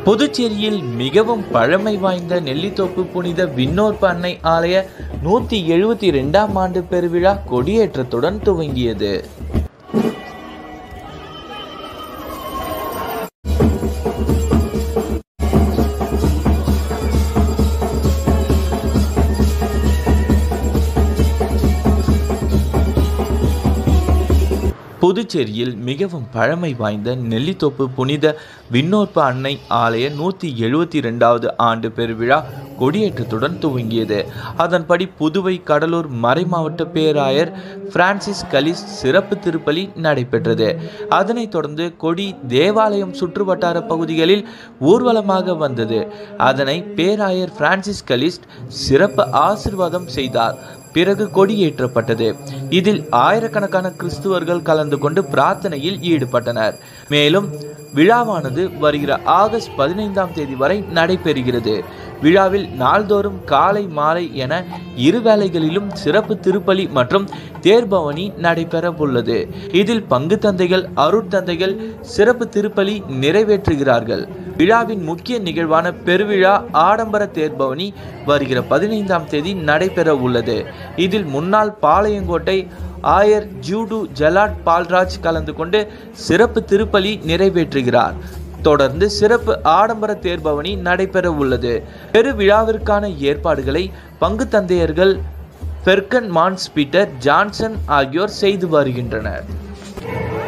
புதுச்சேரியில் மிகவும் பழமை வாய்ந்த நெல்லித்தோப்பு புனித விண்ணோர்ப்பு அன்னை ஆலய நூற்றி எழுபத்தி ரெண்டாம் ஆண்டு பெருவிழா கொடியேற்றத்துடன் துவங்கியது புதுச்சேரியில் மிகவும் பழமை வாய்ந்த நெல்லித்தோப்பு புனித விண்ணோர்ப்பு அன்னை ஆலய நூற்றி எழுபத்தி ரெண்டாவது ஆண்டு பெருவிழா கொடியேற்றத்துடன் துவங்கியது அதன்படி புதுவை கடலூர் மறைமாவட்ட பேராயர் பிரான்சிஸ் கலிஸ் சிறப்பு திருப்பலி நடைபெற்றது அதனைத் தொடர்ந்து கொடி தேவாலயம் சுற்றுவட்டார பகுதிகளில் ஊர்வலமாக வந்தது அதனை பேராயர் பிரான்சிஸ் கலிஸ்ட் சிறப்பு ஆசிர்வாதம் செய்தார் பிறகு கொடியேற்றப்பட்டது இதில் ஆயிரக்கணக்கான கிறிஸ்துவர்கள் கலந்து கொண்டு பிரார்த்தனையில் ஈடுபட்டனர் மேலும் விழாவானது வருகிற ஆகஸ்ட் பதினைந்தாம் தேதி வரை நடைபெறுகிறது விழாவில் நாள்தோறும் காலை மாலை என இரு வேளைகளிலும் சிறப்பு திருப்பலி மற்றும் தேர்பவனி நடைபெற உள்ளது இதில் பங்கு தந்தைகள் அருட்தந்தைகள் சிறப்பு திருப்பலி நிறைவேற்றுகிறார்கள் விழாவின் முக்கிய நிகழ்வான பெருவிழா ஆடம்பர தேர்பவனி வருகிற பதினைந்தாம் தேதி நடைபெற உள்ளது இதில் முன்னாள் பாளையங்கோட்டை ஆயர் ஜூடு ஜலாட் பால்ராஜ் கலந்து கொண்டு சிறப்பு திருப்பலி நிறைவேற்றுகிறார் தொடர்ந்து சிறப்பு ஆடம்பர தேர்பவனி நடைபெற உள்ளது பெருவிழாவிற்கான ஏற்பாடுகளை பங்கு தந்தையர்கள் ஃபெர்கன் மான்ஸ் பீட்டர் ஜான்சன் ஆகியோர் செய்து வருகின்றனர்